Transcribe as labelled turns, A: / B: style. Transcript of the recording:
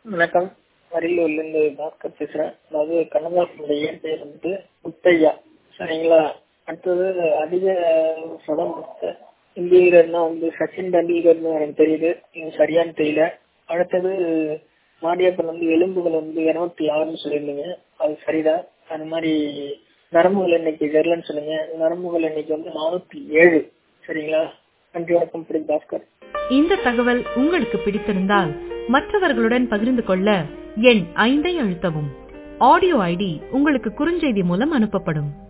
A: வணக்கம் அரியலூர்லேருந்து பாஸ்கர் பேசுகிறேன் அதாவது கண்ணதாசனுடைய இயற்பெயர் வந்துட்டு முத்தையா சரிங்களா அடுத்தது அதிக சதம் கொடுத்த இந்திய வீரர்னா வந்து சச்சின் டெண்டுல்கர்னு எனக்கு தெரியுது இது சரியான்னு தெரியல அடுத்தது மாடியாப்பன் வந்து எலும்புகள் வந்து இருநூத்தி ஆறுன்னு சொல்லியிருந்தீங்க அது சரிதான் அந்த மாதிரி நரம்புகள் எண்ணிக்கை தெரிலன்னு சொன்னீங்க நரம்புகள் எண்ணிக்கை வந்து நானூத்தி ஏழு சரிங்களா நன்றி வணக்கம் பிடி பாஸ்கர்
B: இந்த தகவல் உங்களுக்கு பிடித்திருந்தால் மற்றவர்களுடன் பகிர்ந்து கொள்ள எண் ஐந்தை அழுத்தவும் ஆடியோ ஐடி உங்களுக்கு குறுஞ்செய்தி மூலம் அனுப்பப்படும்